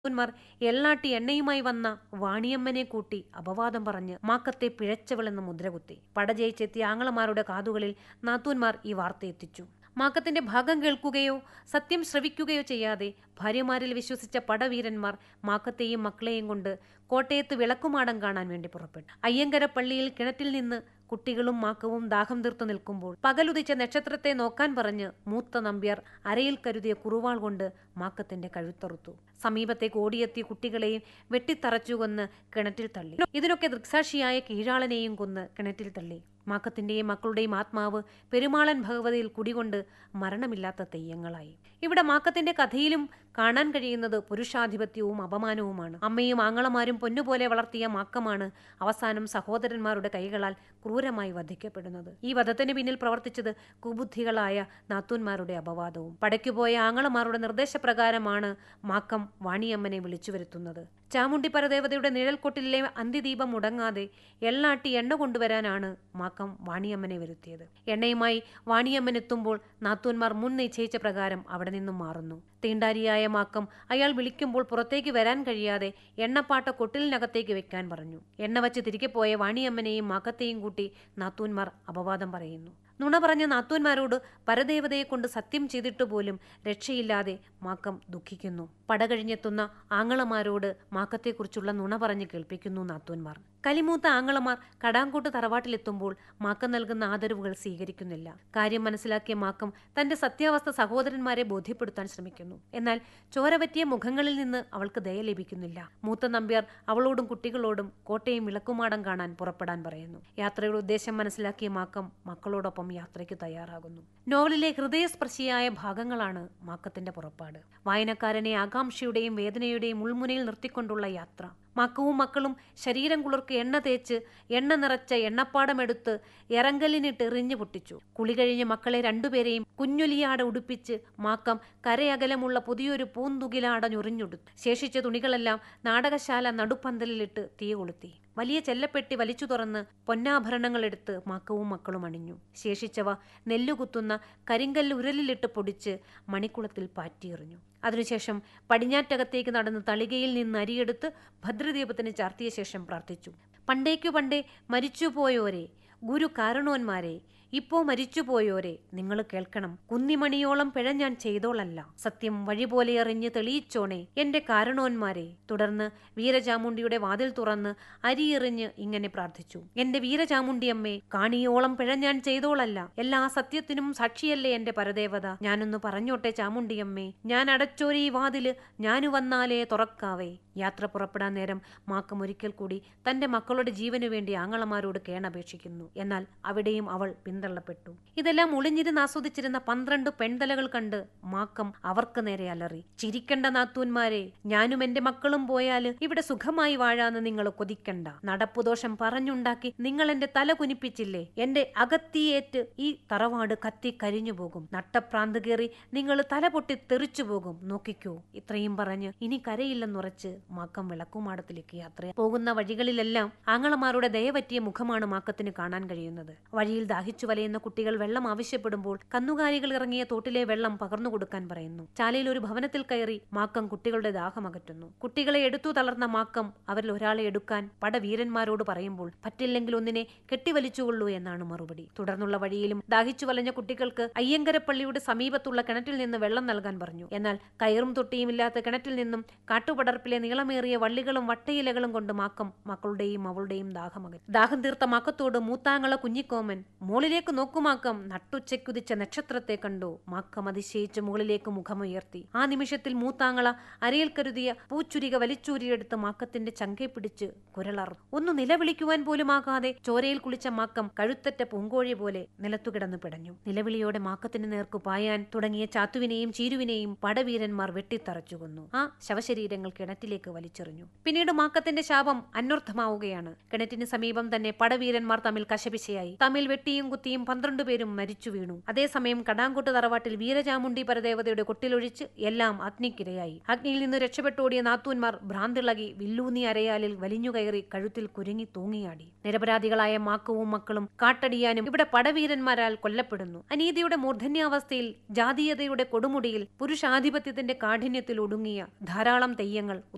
ന്മാർ എള്ളാട്ടി എണ്ണയുമായി വന്ന വാണിയമ്മനെ കൂട്ടി അപവാദം പറഞ്ഞ് മാക്കത്തെ പിഴച്ചവളെന്ന് മുദ്രകുത്തി പടജയിച്ചെത്തിയ ആങ്ങളമാരുടെ കാതുകളിൽ നാത്തൂന്മാർ ഈ വാർത്ത എത്തിച്ചു മാക്കത്തിന്റെ ഭാഗം കേൾക്കുകയോ സത്യം ശ്രവിക്കുകയോ ചെയ്യാതെ ഭാര്യമാരിൽ വിശ്വസിച്ച പടവീരന്മാർ മാക്കത്തെയും മക്കളെയും കൊണ്ട് കോട്ടയത്ത് വിളക്കുമാടം കാണാൻ വേണ്ടി പുറപ്പെട്ടു അയ്യങ്കര പള്ളിയിൽ കിണറ്റിൽ നിന്ന് കുട്ടികളും മാക്കവും ദാഹം തീർത്തു നിൽക്കുമ്പോൾ പകലുദിച്ച നക്ഷത്രത്തെ നോക്കാൻ പറഞ്ഞ് മൂത്ത നമ്പ്യാർ അരയിൽ കരുതിയ കുറുവാൾ കൊണ്ട് മാക്കത്തിന്റെ കഴുത്തറുത്തു സമീപത്തേക്ക് ഓടിയെത്തിയ കുട്ടികളെയും വെട്ടിത്തറച്ചു കൊന്ന് കിണറ്റിൽ തള്ളി ഇതിനൊക്കെ ദൃക്സാക്ഷിയായ കീഴാളനെയും കൊന്ന് കിണറ്റിൽ തള്ളി മാക്കത്തിന്റെയും മക്കളുടെയും ആത്മാവ് പെരുമാളൻ ഭഗവതിയിൽ കുടികൊണ്ട് മരണമില്ലാത്ത തെയ്യങ്ങളായി ഇവിടെ മാക്കത്തിന്റെ കഥയിലും കാണാൻ കഴിയുന്നത് പുരുഷാധിപത്യവും അപമാനവുമാണ് അമ്മയും ആങ്ങളമാരും പൊന്നുപോലെ വളർത്തിയ മാക്കമാണ് അവസാനം സഹോദരന്മാരുടെ കൈകളാൽ ക്രൂരമായി വധിക്കപ്പെടുന്നത് ഈ വധത്തിന് പിന്നിൽ പ്രവർത്തിച്ചത് കുബുദ്ധികളായ നാത്തൂന്മാരുടെ അപവാദവും പടയ്ക്കുപോയ ആങ്ങളമാരുടെ നിർദ്ദേശപ്രകാരമാണ് മാക്കം വാണിയമ്മനെ വിളിച്ചു വരുത്തുന്നത് ചാമുണ്ടി പരദേവതയുടെ നിഴൽക്കൊട്ടിലെ അന്ത്യദീപം മുടങ്ങാതെ എള്ളാട്ടി എണ്ണ കൊണ്ടുവരാനാണ് മാക്കം വാണിയമ്മനെ വരുത്തിയത് എണ്ണയുമായി വാണിയമ്മൻ എത്തുമ്പോൾ നാത്തൂന്മാർ മുൻ നിശ്ചയിച്ച പ്രകാരം അവിടെ നിന്നും മാറുന്നു തീണ്ടാരിയായ മാക്കം അയാൾ വിളിക്കുമ്പോൾ പുറത്തേക്ക് വരാൻ കഴിയാതെ എണ്ണപ്പാട്ട കൊട്ടിലിനകത്തേക്ക് വെക്കാൻ പറഞ്ഞു എണ്ണ വച്ച് തിരികെ പോയ വാണിയമ്മനെയും മാക്കത്തെയും കൂട്ടി നാത്തൂന്മാർ അപവാദം പറയുന്നു നുണ പറഞ്ഞ നാത്തൂന്മാരോട് പരദേവതയെ കൊണ്ട് സത്യം ചെയ്തിട്ട് പോലും രക്ഷയില്ലാതെ മാക്കം ദുഃഖിക്കുന്നു പടകഴിഞ്ഞെത്തുന്ന ആങ്ങളമാരോട് മാക്കത്തെക്കുറിച്ചുള്ള നുണ പറഞ്ഞ് കേൾപ്പിക്കുന്നു നാത്തൂന്മാർ കലിമൂത്ത ആങ്ങളമാർ കടാങ്കോട്ട് തറവാട്ടിലെത്തുമ്പോൾ മാക്കം നൽകുന്ന ആദരവുകൾ സ്വീകരിക്കുന്നില്ല കാര്യം മനസ്സിലാക്കിയ മാക്കം തന്റെ സത്യാവസ്ഥ സഹോദരന്മാരെ ബോധ്യപ്പെടുത്താൻ ശ്രമിക്കുന്നു എന്നാൽ ചോരപറ്റിയ മുഖങ്ങളിൽ നിന്ന് അവൾക്ക് ദയ ലഭിക്കുന്നില്ല മൂത്ത നമ്പ്യാർ അവളോടും കുട്ടികളോടും കോട്ടയം വിളക്കുമാടം കാണാൻ പുറപ്പെടാൻ പറയുന്നു യാത്രയുടെ ഉദ്ദേശം മനസ്സിലാക്കിയ മാക്കം മക്കളോടൊപ്പം യാത്രയ്ക്ക് തയ്യാറാകുന്നു നോവലിലെ ഹൃദയസ്പർശിയായ ഭാഗങ്ങളാണ് മാക്കത്തിന്റെ പുറപ്പാട് വായനക്കാരനെ ആകാംക്ഷയുടെയും വേദനയുടെയും ഉൾമുനയിൽ നിർത്തിക്കൊണ്ടുള്ള യാത്ര മക്കവും മക്കളും ശരീരം കുളിർക്ക് എണ്ണ തേച്ച് എണ്ണ നിറച്ച എണ്ണപ്പാടമെടുത്ത് ഇറങ്കലിനിട്ട് എറിഞ്ഞു പൊട്ടിച്ചു കുളി കഴിഞ്ഞ് മക്കളെ രണ്ടുപേരെയും കുഞ്ഞൊലിയാട ഉടുപ്പിച്ച് മാക്കം കരയകലമുള്ള പുതിയൊരു പൂന്തുകിലാട ഞൊറിഞ്ഞുടുത്തു ശേഷിച്ച തുണികളെല്ലാം നാടകശാല നടുപ്പന്തലിലിട്ട് തീ കൊളുത്തി വലിയ ചെല്ലപ്പെട്ടി വലിച്ചു തുറന്ന് പൊന്നാഭരണങ്ങളെടുത്ത് മാക്കവും മക്കളും അണിഞ്ഞു ശേഷിച്ചവ നെല്ലുകുത്തുന്ന കരിങ്കല്ല് ഉരലിലിട്ട് പൊടിച്ച് മണിക്കുളത്തിൽ പാറ്റിയെറിഞ്ഞു അതിനുശേഷം പടിഞ്ഞാറ്റകത്തേക്ക് നടന്ന് തളികയിൽ നിന്ന് അരിയെടുത്ത് ഭദ്രദീപത്തിന് ചാർത്തിയ ശേഷം പ്രാർത്ഥിച്ചു പണ്ടേക്കു പണ്ടേ മരിച്ചുപോയോരെ ഗുരു കാരണോന്മാരെ ഇപ്പോ മരിച്ചുപോയോരെ നിങ്ങൾ കേൾക്കണം കുന്നിമണിയോളം പിഴ ഞാൻ ചെയ്തോളല്ല സത്യം വഴി പോലെ എറിഞ്ഞ് തെളിയിച്ചോണേ എന്റെ കാരണോന്മാരെ തുടർന്ന് വീരചാമുണ്ടിയുടെ വാതിൽ തുറന്ന് അരിയെറിഞ്ഞ് ഇങ്ങനെ പ്രാർത്ഥിച്ചു എന്റെ വീരചാമുണ്ടിയമ്മേ കാണിയോളം പിഴ ഞാൻ ചെയ്തോളല്ല എല്ലാ സത്യത്തിനും സാക്ഷിയല്ലേ എന്റെ പരദേവത ഞാനൊന്ന് പറഞ്ഞോട്ടെ ചാമുണ്ടിയമ്മേ ഞാൻ അടച്ചോരി ഈ വാതില് ഞാനു വന്നാലേ തുറക്കാവേ യാത്ര പുറപ്പെടാൻ നേരം മാക്കം ഒരിക്കൽ കൂടി തന്റെ മക്കളുടെ ജീവനു വേണ്ടി ആങ്ങളമാരോട് കേണപേക്ഷിക്കുന്നു എന്നാൽ അവിടെയും അവൾ പിന്തള്ളപ്പെട്ടു ഇതെല്ലാം ഒളിഞ്ഞിരുന്ന് ആസ്വദിച്ചിരുന്ന പന്ത്രണ്ട് പെൺതലകൾ കണ്ട് മാക്കം അവർക്ക് നേരെ അലറി ചിരിക്കണ്ട നാത്തൂന്മാരെ ഞാനും എന്റെ മക്കളും പോയാല് ഇവിടെ സുഖമായി വാഴാന്ന് നിങ്ങൾ കൊതിക്കണ്ട നടപ്പുദോഷം പറഞ്ഞുണ്ടാക്കി നിങ്ങൾ എന്റെ തല കുനിപ്പിച്ചില്ലേ എന്റെ അകത്തിയേറ്റ് ഈ തറവാട് കത്തി കരിഞ്ഞു പോകും നട്ടപ്രാന്ത് കയറി നിങ്ങൾ തല പൊട്ടി തെറിച്ചു പോകും നോക്കിക്കോ ഇത്രയും പറഞ്ഞ് ഇനി കരയില്ലെന്നുറച്ച് മാക്കം വിളക്കുമാടത്തിലേക്ക് യാത്ര പോകുന്ന വഴികളിലെല്ലാം ആങ്ങളമാരുടെ ദയപറ്റിയ മുഖമാണ് മാക്കത്തിന് കാണാൻ കഴിയുന്നത് വഴിയിൽ ദാഹിച്ചു വലയുന്ന കുട്ടികൾ വെള്ളം ആവശ്യപ്പെടുമ്പോൾ കന്നുകാലികൾ ഇറങ്ങിയ തോട്ടിലെ വെള്ളം പകർന്നു കൊടുക്കാൻ പറയുന്നു ചാലയിൽ ഒരു ഭവനത്തിൽ കയറി മാക്കം കുട്ടികളുടെ ദാഹം അകറ്റുന്നു കുട്ടികളെ എടുത്തു തളർന്ന മാക്കം അവരിൽ ഒരാളെ എടുക്കാൻ പടവീരന്മാരോട് പറയുമ്പോൾ പറ്റില്ലെങ്കിൽ ഒന്നിനെ കെട്ടിവലിച്ചുകൊള്ളൂ എന്നാണ് മറുപടി തുടർന്നുള്ള വഴിയിലും ദാഹിച്ചു വലഞ്ഞ കുട്ടികൾക്ക് അയ്യങ്കരപ്പള്ളിയുടെ സമീപത്തുള്ള കിണറ്റിൽ നിന്ന് വെള്ളം നൽകാൻ പറഞ്ഞു എന്നാൽ കയറും തൊട്ടിയുമില്ലാത്ത കിണറ്റിൽ നിന്നും കാട്ടുപടർപ്പിലെ നീളമേറിയ വള്ളികളും വട്ടയിലകളും കൊണ്ട് മാക്കം മക്കളുടെയും അവളുടെയും ദാഹമകൻ ദാഹം തീർത്ത മാക്കത്തോട് മൂത്താങ്ങള കുഞ്ഞിക്കോമൻ മോളിലേക്ക് നോക്കുമാക്കം നട്ടുച്ചയ്ക്കുതിച്ച നക്ഷത്രത്തെ കണ്ടു മാക്കം അതിശയിച്ച് മുകളിലേക്ക് മുഖമുയർത്തി ആ നിമിഷത്തിൽ മൂത്താങ്ങള അരയിൽ കരുതിയ പൂച്ചുരിക വലിച്ചൂരിയെടുത്ത് മാക്കത്തിന്റെ ചങ്കെ പിടിച്ച് കുരളർ ഒന്ന് നിലവിളിക്കുവാൻ പോലുമാകാതെ ചോരയിൽ കുളിച്ച മാക്കം കഴുത്തറ്റ പൂങ്കോഴി പോലെ നിലത്തുകിടന്നു പിടഞ്ഞു നിലവിളിയോടെ മാക്കത്തിന് നേർക്കു പായാൻ തുടങ്ങിയ ചാത്തുവിനെയും ചീരുവിനെയും പടവീരന്മാർ വെട്ടിത്തറച്ചു കൊന്നു ആ ശവശരീരങ്ങൾ കിണറ്റിലേക്ക് വലിച്ചെറിഞ്ഞു പിന്നീട് മാക്കത്തിന്റെ ശാപം അന്വർത്ഥമാവുകയാണ് കിണറ്റിന് സമീപം തന്നെ പടവീരന്മാർ തമ്മിൽ കശപിശയായി തമ്മിൽ വെട്ടിയും കുത്തിയും പന്ത്രണ്ട് പേരും മരിച്ചു വീണു അതേസമയം കടാങ്കൊട്ട് തറവാട്ടിൽ വീരചാമുണ്ടി പരദേവതയുടെ കൊട്ടിലൊഴിച്ച് എല്ലാം അഗ്നിക്കിരയായി അഗ്നിയിൽ നിന്ന് രക്ഷപ്പെട്ടോടിയ നാത്തൂന്മാർ ഭ്രാന്തിളകി വില്ലൂന്നി അരയാലിൽ വലിഞ്ഞുകയറി കഴുത്തിൽ കുരുങ്ങി തൂങ്ങിയാടി നിരപരാധികളായ മാക്കവും മക്കളും കാട്ടടിയാനും ഇവിടെ പടവീരന്മാരാൽ കൊല്ലപ്പെടുന്നു അനീതിയുടെ മൂർധന്യാവസ്ഥയിൽ ജാതീയതയുടെ കൊടുമുടിയിൽ പുരുഷാധിപത്യത്തിന്റെ കാഠിന്യത്തിൽ ഒടുങ്ങിയ ധാരാളം തെയ്യങ്ങൾ